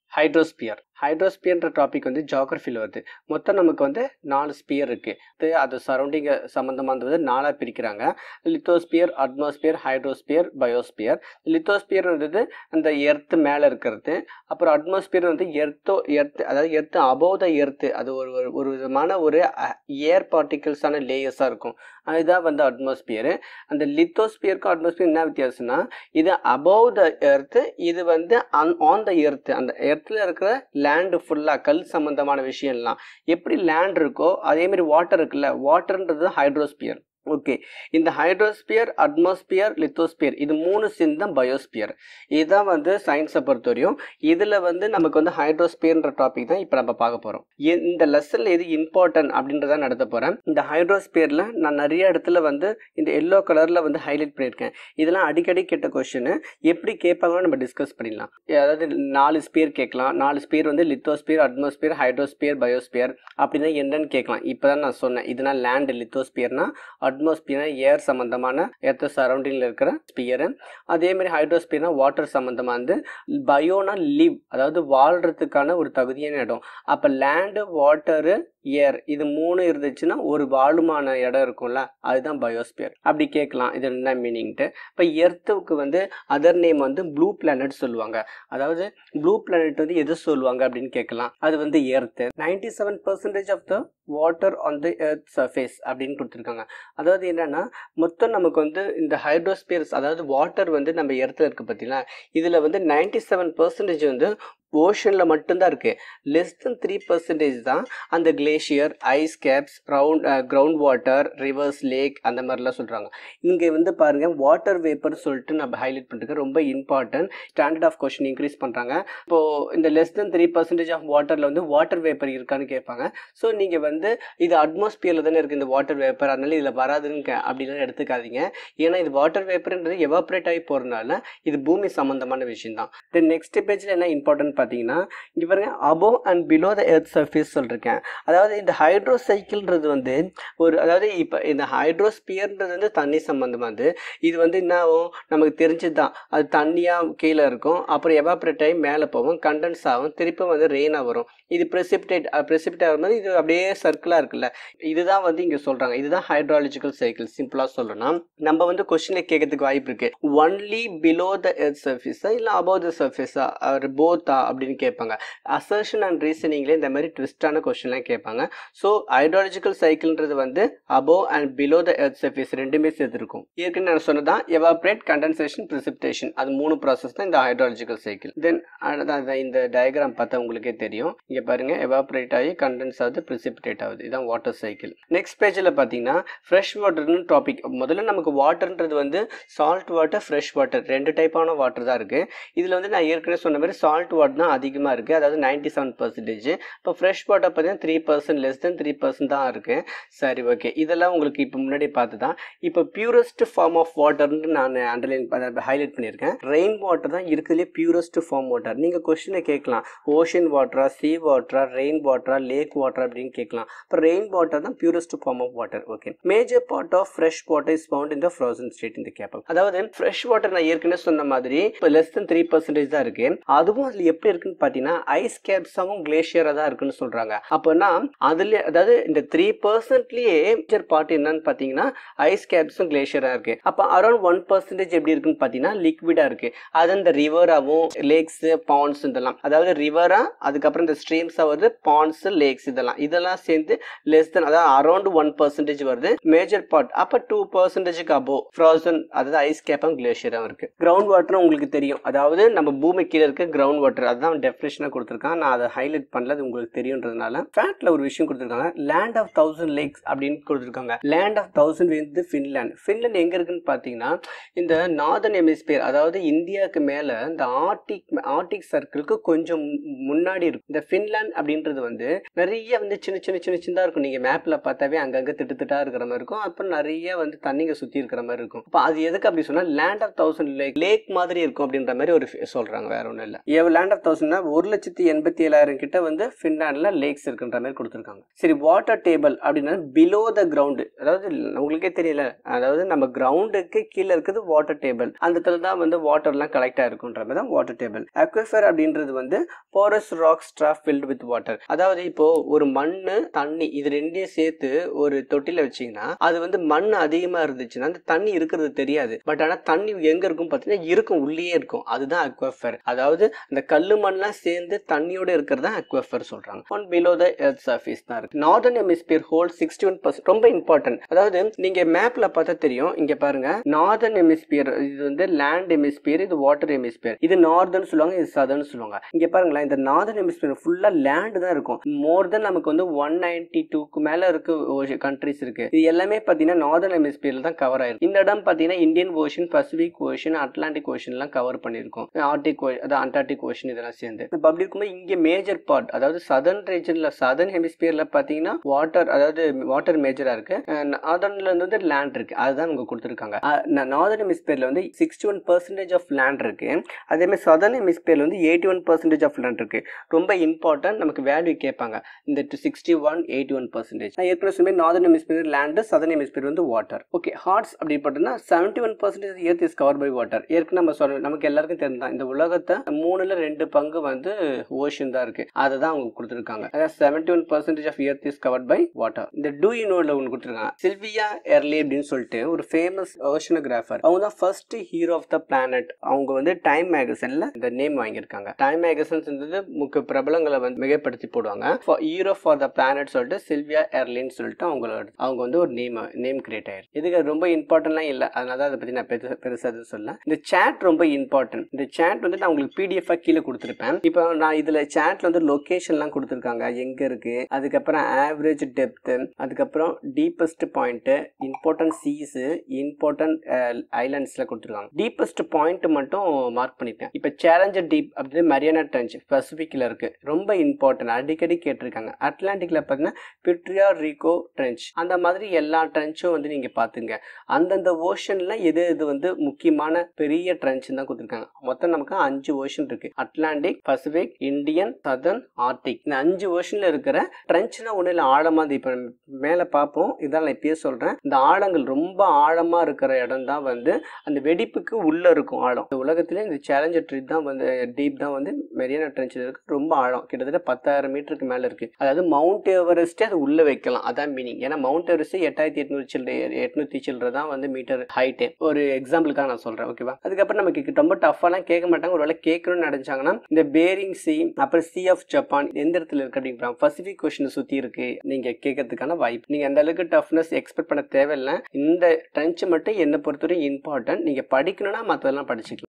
hydrosphere ஹைட்ரோஸ்பியர்ன்ற topic வந்து ஜாகிரஃபியில் வருது மொத்தம் நமக்கு வந்து நாலு ஸ்பியர் இருக்குது அது சரௌண்டிங் சம்மந்தமானது வந்து நாலாக பிரிக்கிறாங்க lithosphere atmosphere hydrosphere biosphere lithosphere வந்து அந்த எர்த்து மேலே இருக்கிறது அப்புறம் அட்மாஸ்பியர் வந்து எர்த்தோ எர்த்து அதாவது எர்த்து அபோவ் த எர்த்து அது ஒரு ஒரு- ஒரு விதமான ஒரு ஏர் பார்ட்டிகிள்ஸான லேயர்ஸாக இருக்கும் அதுதான் வந்து அட்மாஸ்பியரு அந்த லித்தோஸ்பியருக்கும் அட்மாஸ்பியர் என்ன வித்தியாசம்னா இது அபவ் த எர்த்து இது வந்து ஆன் த எர்த்து அந்த எர்த்தில் இருக்கிற லேண்டு ஃபுல்லாக கல் சம்பந்தமான விஷயம்லாம் எப்படி லேண்ட் இருக்கோ அதே மாதிரி வாட்டர் இருக்குல்ல வாட்டர்ன்றது ஹைட்ரோஸ்பியர் ஓகே இந்த ஹைட்ரோஸ்பியர் அட்மாஸ்பியர் லித்தோஸ்பியர் இது மூணு சேர்ந்து தான் பயோஸ்பியர் இதுதான் வந்து சயின்ஸை பொறுத்த வரையும் இதில் வந்து நமக்கு வந்து ஹைட்ரோஸ்பியர்ன்ற டாபிக் தான் இப்போ நம்ம பார்க்க போகிறோம் இந்த லெசனில் எது இம்பார்ட்டன்ட் அப்படின்றத நடத்த போகிறேன் இந்த ஹைட்ரோஸ்பியரில் நான் நிறைய இடத்துல வந்து இந்த எல்லோ கலரில் வந்து ஹைலைட் பண்ணியிருக்கேன் இதெல்லாம் அடிக்கடி கேட்ட கொஷின் எப்படி கேட்பாங்கன்னு நம்ம டிஸ்கஸ் பண்ணிடலாம் அதாவது நாலு ஸ்பியர் கேட்கலாம் நாலு ஸ்பியர் வந்து லித்தோஸ்பியர் அட்மாஸ்பியர் ஹைட்ரோஸ்பியர் பயோஸ்பியர் அப்படின்னா என்னன்னு கேட்கலாம் இப்போ தான் நான் சொன்னேன் இதனால் லேண்ட் லித்தோஸ்பியர்னா அட்மாஸ்பியர்னா ஏர் சம்மந்தமான எர்த்த சரௌண்டிங்கில் இருக்கிற ஸ்பியரு அதே மாதிரி ஹைட்ரோஸ்பியர்னா வாட்டர் சம்மந்தமாக வந்து பயோனா லிவ் அதாவது வாழ்கிறதுக்கான ஒரு தகுதியான இடம் அப்போ லேண்டு வாட்டரு ஏர் இது மூணு இருந்துச்சுன்னா ஒரு வாழுமான இடம் இருக்கும்ல அதுதான் பயோஸ்பியர் அப்படி கேட்கலாம் இது என்ன மீனிங்ட்டு இப்போ எர்த்துக்கு வந்து அதர் நேம் வந்து ப்ளூ பிளானட் சொல்லுவாங்க அதாவது ப்ளூ பிளானட் வந்து எது சொல்லுவாங்க அப்படின்னு கேட்கலாம் அது வந்து earth ninety seven percentage of the water on the earth surface அப்படின்னு கொடுத்துருக்காங்க அதாவது என்னன்னா மொத்தம் நமக்கு வந்து இந்த ஹைட்ரோஸ்பியர்ஸ் அதாவது வாட்டர் வந்து நம்ம எர்த்தில் இருக்கு பார்த்தீங்களா இதில் வந்து நைன்டி செவன் பர்சன்டேஜ் வந்து ஓஷனில் மட்டும்தான் இருக்கு லெஸ் தென் த்ரீ பர்சன்டேஜ் தான் அந்த glacier ice caps round ground water rivers lake அந்த மாதிரிலாம் சொல்கிறாங்க இங்கே வந்து பாருங்க வாட்டர் வேப்பர் சொல்லிட்டு நம்ம ஹைலைட் பண்ணிருக்கோம் ரொம்ப important standard of question increase பண்ணுறாங்க இப்போது இந்த less than three percentage of வாட்டரில் வந்து வாட்டர் வேப்பர் இருக்கான்னு கேட்பாங்க ஸோ நீங்கள் வந்து இது அட்மாஸ்பியரில் தானே இருக்குது இந்த வாட்டர் வேப்பர் அதனால இதில் வராதுன்னு கே- அப்படிலாம் எடுத்துக்காதீங்க ஏன்னா இது வாட்டர் வேப்பர்ன்றது எவாப்ரேட் ஆகி போகிறதுனால இது பூமி சம்மந்தமான விஷயம் தான் தென் நெக்ஸ்ட் பேஜில் என்ன இம்பார்ட்டன்ட் பார்த்தீங்கன்னா இங்கே பாருங்க above and below the earth surface சொல்லியிருக்கேன் அதாவது இந்த ஹைட்ரோ சைக்கிள்ன்றது வந்து ஒரு அதாவது இப்போ இந்த ஹைட்ரோஸ்பியர்ன்றது வந்து தண்ணி சம்மந்தமானது இது வந்து என்ன ஆகும் நமக்கு தெரிஞ்சது தான் அது தண்ணியாக கீழே இருக்கும் அப்புறம் எவாப்ரேட் ஆகி மேலே போகும் கண்டென்ஸ் ஆகும் திருப்பி வந்து ரெயினாக வரும் இது ப்ரெசிபிடேட் ப்ரெசிபிடேட் ஆகும்போது இது அப்படியே சர்க்கிளாக இருக்குல்ல இதுதான் வந்து இங்கே சொல்கிறாங்க இதுதான் ஹைட்ராலஜிக்கல் சைக்கிள் சிம்பிளாக சொல்லணும்னா நம்ம வந்து கொஸ்டினில் கேட்கறதுக்கு வாய்ப்பு இருக்கு ஒன்லி பிலோ த எர்த் சர்ஃபேஸா இல்லை அபவ் த சர்ஃபேஸா போத்தா அப்படின்னு கேட்பாங்க அசர்ஷன் அண்ட் ரீசனிங்லேயே இந்த மாதிரி ட்விஸ்டான கொஸ்டின்லாம் கேட்பாங்க ஸோ ஹைட்ராலஜிக்கல் சைக்கிள்ன்றது வந்து above and below the earth surface ரெண்டுமே சேர்த்துருக்கும் ஏற்கனவே நான் சொன்னதான் எவாப்ரேட் கண்டென்சேஷன் precipitation அது மூணு ப்ராசஸ் தான் இந்த ஹைட்ராலஜிக்கல் சைக்கிள் தென் அதான் இந்த டயக்ராம் பார்த்தா உங்களுக்கே தெரியும் இங்கே பாருங்க எவாப்ரேட் ஆகி கண்டென்ஸ் ஆகுது precipitate ஆகுது இதான் வாட்டர் சைக்கிள் நெக்ஸ்ட் பேஜில் பார்த்தீங்கன்னா ஃப்ரெஷ் வாட்டர்னு டாபிக் முதல்ல நமக்கு வாட்டர்ன்றது வந்து சால்ட் வாட்டர் ஃப்ரெஷ் வாட்டர் ரெண்டு டைப்பான வாட்டர் தான் இருக்குது இதில் வந்து நான் ஏற்கனவே சொன்ன மாதிரி சால்ட் வாட்டர் தான் அதிகமாக இருக்குது அதாவது நைன்டி செவன் பர்சன்டேஜ் இப்போ ஃப்ரெஷ் வாட்டர் பார்த்தீங்கன்னா three percent less than three percent தான் இருக்குது சரி ஓகே இதெல்லாம் உங்களுக்கு இப்போ முன்னாடி பார்த்து தான் இப்போ பியூரஸ்ட் ஃபார்ம் ஆஃப் வாட்டர்னு நான் அண்டர்லைன் ஹைலைட் பண்ணியிருக்கேன் ரெயின் வாட்டர் தான் இருக்கிறதுலே பியூரஸ்ட் ஃபார்ம் வாட்டர் நீங்கள் கொஸ்டினை கேட்கலாம் ஓஷன் வாட்டரா சி வாட்டரா ரெயின் வாட்டரா லேக் வாட்டர் அப்படின்னு கேட்கலாம் இப்போ ரெயின் வாட்டர் தான் purest form of water okay major part of fresh water is found in the frozen state இந்த கேப்பல் அதாவது ஃப்ரெஷ் வாட்டர் நான் ஏற்கனவே சொன்ன மாதிரி இப்போ லெஸ் தென் த்ரீ பர்சன்டேஜ் தான் இருக்கு அதுவும் அதில் எப்படி இருக்குன்னு பார்த்தீங்கன்னா ஐஸ் கேப்ஸாவும் கிளேஷியராக தான் இருக்குன்னு சொல்றாங்க அப்போனா அதுல அதாவது இந்த த்ரீ பர்சன்ட்லயே மேஜர் பார்ட் என்னன்னு பார்த்தீங்கன்னா ஐஸ் கேப்ஸும் கிளேஷியராக இருக்கு அப்போ அரௌண்ட் ஒன் பர்சன்டேஜ் எப்படி இருக்குன்னு பார்த்தீங்கன்னா லிக்விடா இருக்கு அது இந்த ரிவராகவும் லேக்ஸ் பாண்ட்ஸ் இதெல்லாம் அதாவது ரிவரா அதுக்கப்புறம் இந்த ஸ்ட்ரீம்ஸாக வருது பாண்ட்ஸ் லேக்ஸ் இதெல்லாம் இதெல்லாம் சேர்ந்து லெஸ் தென் அதாவது அரௌண்ட் ஒன் பர்சன்டேஜ் வருது மேஜர் பார்ட் அப்போ டூ பர்சன்டேஜுக்கு அபோவ் ஃப்ரோசன் அதாவது ஐஸ் கேப்பும் கிளேஷியரும் இருக்கு கிரவுண்ட் வாட்டர் உங்களுக்கு தெரியும் அதாவது நம்ம பூமி கீழே இருக்க கிரவுண்ட் வாட்டர் அதுதான் டெஃபினேஷனாக கொடுத்துருக்கான் நான் அதை ஹைலைட் பண்ணல அது உங்களுக்கு தெரியுன்றதுனால ஃபேக்ட்ல ஒரு விஷயம் கொடுத்துருக்காங்க லேண்ட் ஆஃப் தௌசண்ட் லேக்ஸ் அப்படின்னு கொடுத்துருக்காங்க லேண்ட் ஆஃப் தௌசண்ட் வந்து ஃபின்லேண்ட் ஃபின்லேண்ட் எங்க இருக்குன்னு பார்த்தீங்கன்னா இந்த நார்தன் ஹெமிஸ்பியர் அதாவது இந்தியாவுக்கு மேல இந்த ஆர்டிக் ஆர்டிக் சர்க்கிளுக்கு கொஞ்சம் மு- முன்னாடி இருக்கும் இந்த ஃபின்லாண்ட் அப்படின்றது வந்து நிறைய வந்து சின்ன சின்ன சின்ன சின்னதா இருக்கும் நீங்க மேப்ல பார்த்தாவே அங்கங்க திட்டு திட்டா இருக்கிற மாதிரி இருக்கும் அப்புறம் நிறைய வந்து தண்ணிங்க சுத்தி இருக்கிற மாதிரி இருக்கும் அப்ப அது எதுக்கு அப்படி சொன்னா land of thousand lake lake மாதிரி இருக்கும் அப்படின்ற மாதிரி ஒரு fi- சொல்றாங்க வேற ஒன்றும் இல்லை லேண்ட் ஆஃப் தௌசண்ட்னா ஒரு லட்சத்தி எண்பத்தி ஏழாயிரம் கிட்ட வந்து ஃபின்லாண்டில் லேக்ஸ் இருக்குன்ற மாதிரி கொடுத்துருக்காங்க சரி வாட்டர் டேபிள் அப்படின்னா பிலோ த கிரவுண்டு அதாவது உங்களுக்கே தெரியல அதாவது நம்ம கிரவுண்டுக்கு கீழே இருக்குது வாட்டர் டேபிள் அந்த இடத்துல தான் வந்து வாட்டர்லாம் கலெக்ட் ஆயிருக்குன்ற மாதிரி தான் வாட்டர் டேபிள் அக்விஃபர் அப்படின்றது வந்து porous rock strata filled with water அதாவது இப்போ ஒரு மண்ணு தண்ணி இது ரெண்டையும் சேர்த்து ஒரு தொட்டில வச்சீங்கன்னா அது வந்து மண் அதிகமா இருந்துச்சுன்னா அந்த தண்ணி இருக்கிறது தெரியாது பட் ஆனா தண்ணி எங்க இருக்கும் பார்த்தீங்கன்னா இருக்கும் உள்ளே இருக்கும் அதுதான் அக்வஃபர் அதாவது அந்த கல்லு மண்ணெலாம் சேர்ந்து தண்ணியோட இருக்கிறது தான் அக்வஃபர் சொல்றாங்க one below the earth surface தான் இருக்கு northern hemisphere whole sixty one percent ரொம்ப இம்பார்ட்டன்ட் அதாவது நீங்க மேப்ல பார்த்தா தெரியும் இங்க பாருங்க நார்தர்ன் ஹெமிஸ்பியர் இது வந்து லேண்ட் ஹெமிஸ்பியர் இது வாட்டர் ஹெமிஸ்பியர் இது நார்தர்ன் சொல்லுவாங்க இது சதர்ன் சொல்லுவாங்க இங்க பாருங்களேன் இந்த நார்தர்ன் ஹெமிஸ்பியர் ஃபுல்லா லேண்ட் தான் இருக்கும் மோர் தென் நமக்கு வந்து ஒன் நைன்டி டூக்கு மேல இருக்கு கண்ட்ரிஸ் இருக்கு இது எல்லாமே பாத்தீங்கன்னா நார்தர்ன் ஹெமிஸ்பியர்ல தான் கவர் ஆயிருக்கு இந்த இடம் பாத்தீங்கன்னா Indian Ocean Pacific Ocean Atlantic Ocean எல்லாம் கவர் பண்ணிருக்கும் ஆர்டிக் அது அண்டார்டிக் ஓஷன் இதெல்லாம் சேர்ந்து இப்போ அப்படி இருக்கும்போது இங்க மேஜர் பார்ட் அதாவது சதர்ன் ரீஜன்ல சதர்ன் ஹெமிஸ்பியர்ல பாத்தீங்கன்னா வாட்டர் அதாவது வாட்டர் மேஜரா இருக்கு நார்தர்ன்ல இருந்து வந்து லேண்ட் இருக்கு அதுதான் அவங்க கொடுத்துருக்காங்க நார்தர்ன் ஹெமிஸ்பியர்ல வந்து sixty one percentage of land இருக்கு அதே மாதிரி சதர்ன் ஹெமிஸ்பியர்ல வந்து eighty one percentage of land இருக்கு ரொம்ப இம்பார்ட்டன்ட் நமக்கு வேல்யூ கேட்பாங்க இந்த sixty one eighty one percentage நான் ஏற்கனவே சொன்ன northern hemisphere land southern hemisphere வந்து வாட்டர் ஓகே ஹார்ட்ஸ் அப்படி பார்த்தீங்கன்னா seventy one percentage earth is cover by water ஏற்கனவே நம்ம சொல்ல நமக்கு எல்லாருக்கும் தெரிஞ்சதான் இந்த உலகத்தை மூணுல ரெண்டு பங்கு வந்து ஓஷன் தான் இருக்கு அதை தான் அவங்க கொடுத்துருக்காங்க அதாவது seventy one percentage of earth is covered by water இந்த டூ யூ நோல ஒன்று கொடுத்துருக்காங்க சில்வியா எர்லி அப்படின்னு சொல்லிட்டு ஒரு ஃபேமஸ் ஓஷனோகிராஃபர் அவங்க தான் first hero of the planet அவங்க வந்து டைம் மேகசின்ல இந்த நேம் வாங்கியிருக்காங்க டைம் மேகசின்ஸ் வந்து முக்கிய பிரபலங்களை வந்து மிகப்படுத்தி போடுவாங்க ஹீரோ ஃபார் த பிளானட் சொல்லிட்டு சில்வியா எர்லின்னு சொல்லிட்டு அவங்களோட அவங்க வந்து ஒரு நேம் நேம் கிரியேட் ஆயிருக்கு இதுக்கு ரொம்ப இம்பார்ட்டன்ட்லாம் இல்லை அதனால தான் அதை பற்றி நான் பெருசா பெருசாக எதுவும் சொல்ல இந்த சேட் ரொம்ப இம்பார்ட்டன்ட் இந்த சேட் வந்து நான் உங்களுக்கு பிடிஎஃப் கீழே கொடுத்துருப்பேன் இப்போ நான் இதுல சேட்ல வந்து லொகேஷன்லாம் கொடுத்துருக்காங்க எங்க இருக்கு அதுக்கப்புறம் ஆவரேஜ் டெப்த் அதுக்கப்புறம் deepest point important seas important ஐலாண்ட்ஸ்ல கொடுத்துருக்காங்க டீப்பஸ்ட் பாயிண்ட் மட்டும் மார்க் பண்ணிருக்கேன் இப்போ சேலஞ்சர் டீப் அப்படின்னு மரியானா ட்ரெஞ்ச் பசிபிக்ல இருக்கு ரொம்ப இம்பார்ட்டன்ட் அடிக்கடி கேட்டிருக்காங்க அட்லாண்டிக்ல பார்த்தீங்கன்னா பிட்ரியா ரிகோ ட்ரெஞ்ச் அந்த மாதிரி எல்லா ட்ரெஞ்சும் வந்து நீங்க பாத்துங்க அந்தந்த ஓஷன்ல எது எது வந்து முக்கியமான பெரிய ட்ரெஞ்ச் தான் கொடுத்துருக்காங்க மொத்தம் நமக்கு அஞ்சு ஓஷன் இருக்கு Atlantic Pacific Indian Southern Arctic இந்த அஞ்சு ஓஷன்ல இருக்கிற ட்ரெஞ்ச்னா ஒண்ணு இல்லை ஆழமா இப்ப மேல பார்ப்போம் இதான் நான் இப்பயே சொல்றேன் இந்த ஆழங்கள் ரொம்ப ஆழமா இருக்கிற இடம் தான் வந்து அந்த வெடிப்புக்கு உள்ள இருக்கும் ஆழம் இந்த உலகத்திலே இந்த சேலஞ்சர் ட்ரீட் தான் வந்து டீப் தான் வந்து மெரியானா ட்ரெஞ்சில் இருக்கு ரொம்ப ஆழம் கிட்டத்தட்ட பத்தாயிரம் மீட்டருக்கு மேல இருக்கு அதாவது மவுண்ட் எவரெஸ்டே அது உள்ள வைக்கலாம் அதான் மீனிங் ஏன்னா மவுண்ட் எவரெஸ்ட் எட்டாயிரத்தி எட்நூறு சில்லற எட்நூத்தி சில்லற தான் வந்து மீட்டர் ஹைட்டு ஒரு எக்ஸாம்பிளுக்காக நான் சொல்றேன் ஓகேவா அதுக்கப்புறம் நமக்கு ரொம்ப டஃபாலாம் கேட்க மாட்டாங்க ஒருவேளை கேட்கணும்னு நினைச்சாங்கன்னா இந்த பேரிங் சி அப்புறம் சி ஆஃப் ஜப்பான் எந்த இடத்துல இருக்கு அப்படிங்கிற பசிபிக் கொஷினை சுத்தி இருக்கு நீங்க கேட்கறதுக்கான வாய்ப்பு நீங்க அந்த அளவுக்கு டஃப்னஸ் எக்ஸ்பெக்ட் பண்ண தேவையில்லை இந்த ட்ரென்ச் மட்டும் என்னை பொறுத்தவரை இம்பார்ட்டன்ட் நீங்க படிக்கணும்னா மற்றதெல்லாம் படிச்சுக்கலாம்